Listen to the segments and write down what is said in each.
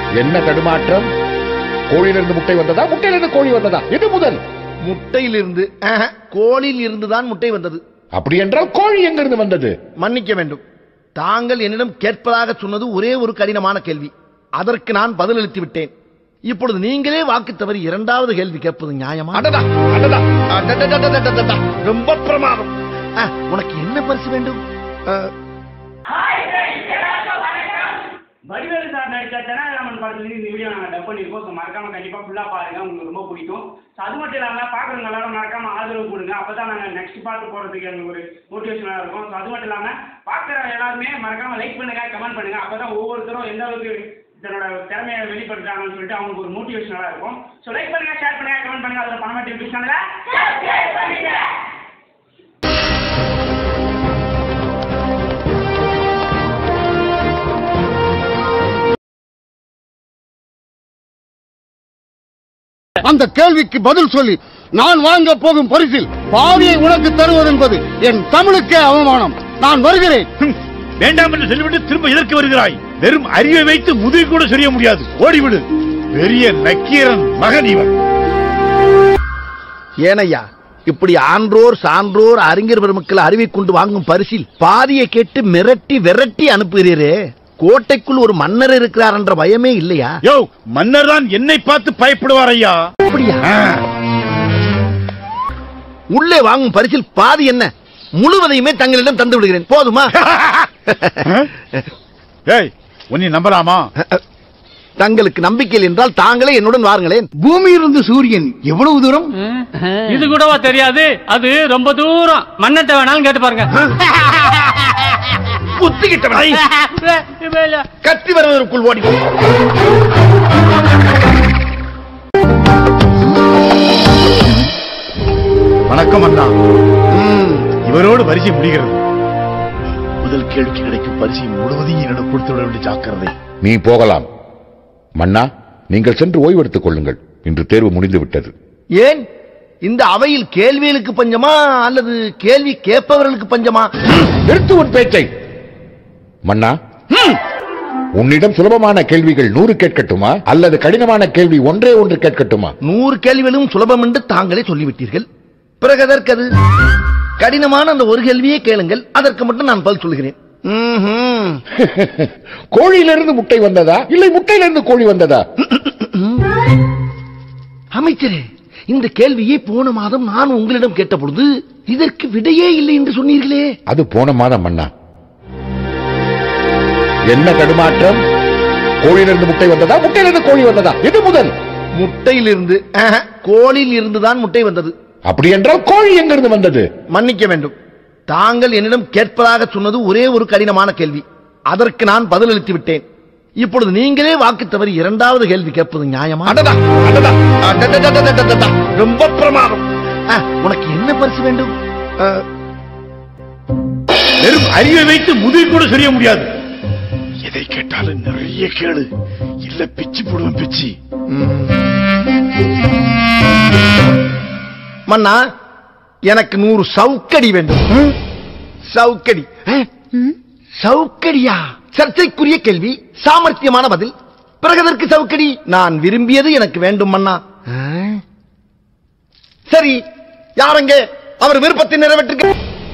என்ன தடுமாற்றம் கோழியிலிருந்து முட்டை வந்ததா முட்டையிலிருந்து கோழி வந்ததா எது முதல் முட்டையிலிருந்து ஆஹா, கோழியில் இருந்துதான் முட்டை வந்தது அப்படி என்றால் கோழி எங்கிருந்து வந்தது மன்னிக்க வேண்டும் தாங்கள் என்னிடம் கேட்பதாக சொன்னது ஒரே ஒரு கடினமான கேள்வி அதற்கு நான் பதிலளித்து விட்டேன் இப்பொழுது நீங்களே வாக்கு தவறி இரண்டாவது கேள்வி கேட்பது நியாயமா அடடா அடடா அடடடடடடடடா, ரொம்ப பிரமாதம் ஆ, உனக்கு என்ன பரிசு வேண்டும் ஆ, வடிவேலு சார் நடிச்ச தெனாலிராமன் படத்துல இந்த வீடியோ நாங்கள் டப் பண்ணியிருக்கோம் ஸோ மறக்காம கண்டிப்பாக ஃபுல்லாக பாருங்க உங்களுக்கு ரொம்ப பிடிக்கும் ஸோ அது மட்டும் இல்லாமல் பார்க்குறவங்க எல்லாரும் மறக்காம ஆதரவு கொடுங்க அப்போ தான் நாங்கள் நெக்ஸ்ட் பார்த்து போகிறதுக்கு எங்களுக்கு ஒரு மோட்டிவேஷனாக இருக்கும் ஸோ அது மட்டும் இல்லாமல் பார்க்குற எல்லாருமே மறக்காம லைக் பண்ணுங்க கமெண்ட் பண்ணுங்க அப்போ தான் ஒவ்வொருத்தரும் எந்த அளவுக்கு தன்னோட திறமையை வெளிப்படுத்துறாங்கன்னு சொல்லிட்டு அவங்களுக்கு ஒரு மோட்டிவேஷனாக இருக்கும் ஸோ லைக் பண்ணுங்க ஷேர் பண்ணுங்க கமெண்ட் பண்ணுங்க அதில் பணமாட்டி யூடியூப் சேனலை அந்த கேள்விக்கு பதில் சொல்லி நான் வாங்க போகும் பரிசில் பாவியை உனக்கு தருவது என்பது என் தமிழுக்கே அவமானம் நான் வருகிறேன் வேண்டாம் என்று சொல்லிவிட்டு திரும்ப எதற்கு வருகிறாய் வெறும் அறிவை வைத்து முதுகு கூட சொல்ல முடியாது ஓடிவிடு பெரிய நக்கீரன் மகன் இவன் ஏனையா இப்படி ஆன்றோர் சான்றோர் அறிஞர் பெருமக்கள் அறிவை கொண்டு வாங்கும் பரிசில் பாதியை கேட்டு மிரட்டி விரட்டி அனுப்புகிறீரே கோட்டைக்குள் ஒரு மன்னர் இருக்கிறார் என்ற பயமே இல்லையா யோ மன்னர் தான் என்னை பார்த்து பயப்படுவார் ஐயா அப்படியா ஆ. உள்ளே வாங்கும் பரிசில் பாதி என்ன முழுவதையுமே தங்களிடம் தந்து விடுகிறேன் போதுமா ஏய் உன்னை நம்பலாமா தங்களுக்கு நம்பிக்கை என்றால் தாங்களே என்னுடன் வாருங்களேன் பூமியிலிருந்து சூரியன் எவ்வளவு தூரம் இது கூடவா தெரியாது அது ரொம்ப தூரம் மன்னத்தை வேணாலும் கேட்டு பாருங்க குத்திக்கிட்டவனை கத்தி வருவதற்குள் ஓடி போ. வணக்கம் அண்ணா ம், இவரோடு வரிசை முடிகிறது முதல் கேள்விக்கு கிடைக்கும் பரிசை முழுவதையும் என்னிடம் கொடுத்து விட வேண்டிய ஜாக்கிரதை நீ போகலாம் மன்னா நீங்கள் சென்று ஓய்வெடுத்துக் கொள்ளுங்கள் இன்று தேர்வு முடிந்து விட்டது ஏன் இந்த அவையில் கேள்விகளுக்கு பஞ்சமா அல்லது கேள்வி கேட்பவர்களுக்கு பஞ்சமா நிறுத்து உன் பேச்சை மன்னா உன்னிடம் சுலபமான கேள்விகள் நூறு கேட்கட்டுமா அல்லது கடினமான கேள்வி ஒன்றே ஒன்று கேட்கட்டுமா நூறு கேள்விகளும் சுலபம் என்று தாங்களே சொல்லிவிட்டீர்கள் பிறகு அதற்கு அது கடினமான அந்த ஒரு கேள்வியே கேளுங்கள் அதற்கு மட்டும் நான் பதில் சொல்கிறேன் ம்ஹும். கோழியிலிருந்து முட்டை வந்ததா இல்லை முட்டையிலிருந்து கோழி வந்ததா அமைச்சரே இந்த கேள்வியை போன மாதம் நான் உங்களிடம் கேட்ட பொழுது இதற்கு விடையே இல்லை என்று சொன்னீர்களே அது போன மாதம் மன்னா என்ன தடுமாற்றம் கோழியிலிருந்து முட்டை வந்ததா முட்டையிலிருந்து கோழி வந்ததா எது முதல் முட்டையிலிருந்து ஆஹா, கோழியில் இருந்துதான் முட்டை வந்தது அப்படி என்றால் கோழி எங்கிருந்து வந்தது மன்னிக்க வேண்டும் தாங்கள் என்னிடம் கேட்பதாக சொன்னது ஒரே ஒரு கடினமான கேள்வி அதற்கு நான் பதிலளித்து விட்டேன் இப்பொழுது நீங்களே வாக்கு தவறி இரண்டாவது கேள்வி கேட்பது நியாயமா அடடா அடடா அடடடடடடடடா, ரொம்ப பிரமாதம் ஆ, உனக்கு என்ன பரிசு வேண்டும் ஆ, வெறும் அறிவை வைத்து முதுகு கூட சொல்ல முடியாது எதை கேட்டாலும் நிறைய கேளு இல்ல பிச்சு போடுவேன் பிச்சு மன்னா எனக்கு நூறு சவுக்கடி வேண்டும் சவுக்கடி ஆ? சவுக்கடியா சர்ச்சைக்குரிய கேள்வி சாமர்த்தியமான பதில் பிறகு அதற்கு சவுக்கடி நான் விரும்பியது எனக்கு வேண்டும் மன்னா ஆ? சரி யாரங்க அவர் விருப்பத்தை நிறைவேற்றுங்க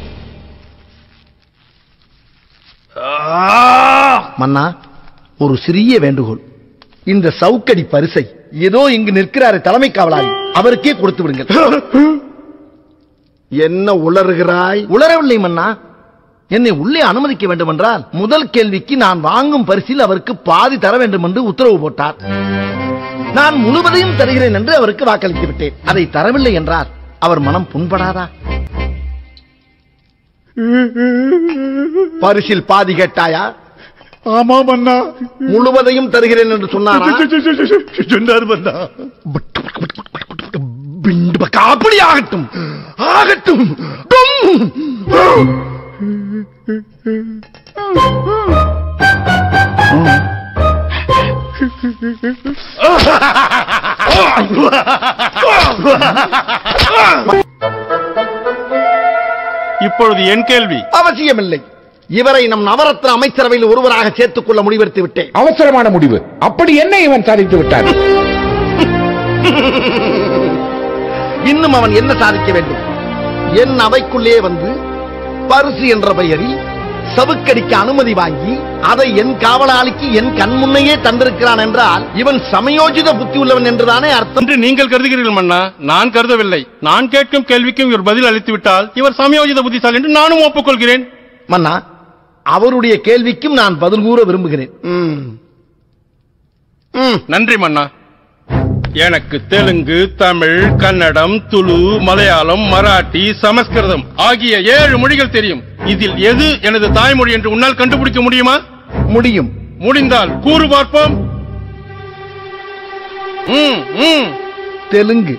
மன்னா ஒரு சிறிய வேண்டுகோள் இந்த சவுக்கடி பரிசை ஏதோ இங்கு நிற்கிறாரு தலைமை காவலாளி அவருக்கே கொடுத்து விடுங்கள் என்ன உளறுகிறாய் உளரவில்லை மன்னா என்னை உள்ளே அனுமதிக்க வேண்டும் என்றால் முதல் கேள்விக்கு நான் வாங்கும் பரிசில் அவருக்கு பாதி தர வேண்டும் என்று உத்தரவு போட்டார் நான் முழுவதையும் தருகிறேன் என்று அவருக்கு வாக்களித்து விட்டேன் அதை தரவில்லை என்றார் அவர் மனம் புண்படாதா பரிசில் பாதி கேட்டாயா ஆமா மன்னா முழுவதையும் தருகிறேன் என்று சொன்னாரா சொன்னார் மன்னா பிண்டு பக்க அப்படி ஆகட்டும் ஆகட்டும் டும். இப்பொழுது என் கேள்வி அவசியமில்லை இவரை நம் நவரத்ன அமைச்சரவையில் ஒருவராக சேர்த்துக் கொள்ள முடிவெடுத்து விட்டேன் அவசரமான முடிவு அப்படி என்ன இவன் சாதித்து விட்டான் இன்னும் அவன் என்ன சாதிக்க வேண்டும் என் அவைக்குள்ளே வந்து பரிசு என்ற பெயரில் சவுக்கடிக்க அனுமதி வாங்கி அதை என் காவலாளிக்கு என் கண் முன்னையே தந்திருக்கிறான் என்றால் இவன் சமயோஜித புத்தி உள்ளவன் என்றுதானே அர்த்தம் என்று நீங்கள் கருதுகிறீர்கள் மன்னா நான் கருதவில்லை நான் கேட்கும் கேள்விக்கும் இவர் பதில் அளித்து விட்டால் இவர் சமயோஜித புத்திசாலி என்று நானும் ஒப்புக்கொள்கிறேன் மன்னா அவருடைய கேள்விக்கும் நான் பதில் கூற விரும்புகிறேன் ம். ம். நன்றி மன்னா எனக்கு தெலுங்கு தமிழ் கன்னடம் துளு மலையாளம் மராட்டி சமஸ்கிருதம் ஆகிய ஏழு மொழிகள் தெரியும் இதில் எது எனது தாய்மொழி என்று உன்னால் கண்டுபிடிக்க முடியுமா முடியும் முடிந்தால் கூறு பார்ப்போம் ம், ம். தெலுங்கு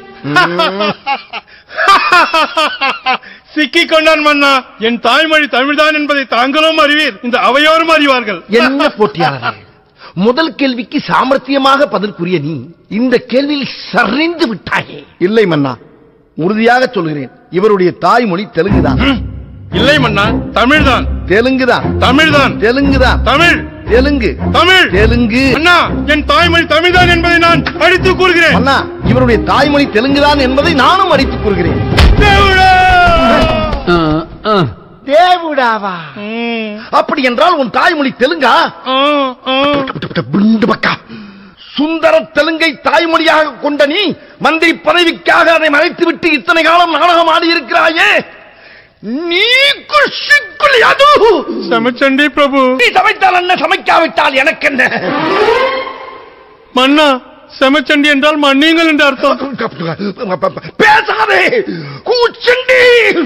சிக்கிக் கொண்டான் மன்னா என் தாய்மொழி தமிழ்தான் என்பதை தாங்களும் அறிவீர் இந்த அவையோரும் அறிவார்கள் என்ன போட்டியாளரே முதல் கேள்விக்கு சாமர்த்தியமாக பதில் கூறிய நீ இந்த கேள்வியில் சரிந்து விட்டாயே இல்லை மன்னா உறுதியாக சொல்கிறேன் இவருடைய தாய்மொழி தெலுங்குதான் இல்லை மன்னா தமிழ்தான் தெலுங்குதான் தமிழ்தான் தெலுங்குதான் தமிழ் தெலுங்கு தமிழ் தெலுங்கு அண்ணா என் தாய்மொழி தமிழ்தான் என்பதை நான் அடித்து கூறுகிறேன் அண்ணா இவருடைய தாய்மொழி தெலுங்குதான் என்பதை நானும் அடித்துக் கூறுகிறேன் தேவுடா! தேவுடாவா ம், அப்படி என்றால் உன் தாய்மொழி தெலுங்கா ஆ, ஆ. பிண்டு பக்கா சுந்தர தெலுங்கை தாய்மொழியாக கொண்ட நீ மந்திரி பதவிக்காக அதை மறைத்துவிட்டு இத்தனை காலம் நாடகம் ஆடி இருக்கிறாயே நீ குஷிக்குள் அது சமச்சண்டி பிரபு நீ சமைத்தால் என்ன சமைக்காவிட்டால் எனக்கு என்ன மன்னா செமச்சண்டி என்றால் மன்னியுங்கள் என்று அர்த்தம் பேசாதே கூச்சண்டி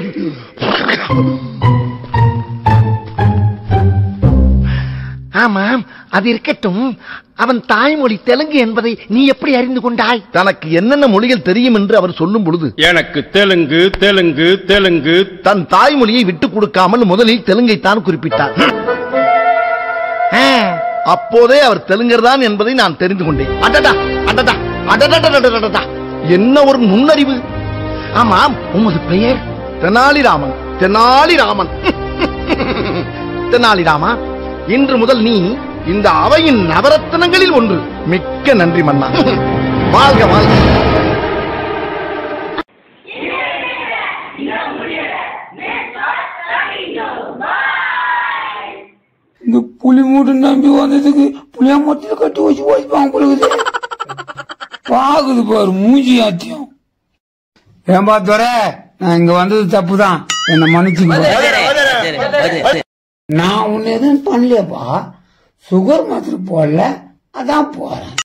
ஆமாம் அது இருக்கட்டும் அவன் தாய்மொழி தெலுங்கு என்பதை நீ எப்படி அறிந்து கொண்டாய் தனக்கு என்னென்ன மொழிகள் தெரியும் என்று அவர் சொல்லும் பொழுது எனக்கு தெலுங்கு தெலுங்கு தெலுங்கு தன் தாய்மொழியை விட்டுக் கொடுக்காமல் முதலில் தெலுங்கை தான் குறிப்பிட்டார் ஆ, அப்போதே அவர் தெலுங்கர் தான் என்பதை நான் தெரிந்து கொண்டேன் அடடா அடடா அடடடடடடடா என்ன ஒரு நுண்ணறிவு ஆமாம் உமது பெயர் தெனாலிராமன் தெனாலிராமன் தெனாலிராமா இன்று முதல் நீ இந்த அவையின் நவரத்னங்களில் ஒன்று மிக்க நன்றி மன்னா வாழ்க வாழ்க இந்த புலி மூட்டை நம்பி வந்ததுக்கு புளியா மொத்தத்தில் கட்டி வச்சு வச்சுப்பாங்க பிள்ளைகுது பாக்குது பாரு மூஞ்சி ஆத்தியம் ஏன்பா துரை நான் இங்க வந்தது தப்புதான் என்ன மன்னிச்சுங்க நான் உன்னை எதுவும் பண்ணலையப்பா சுகர் மாத்திரை போடல அதான் போறேன்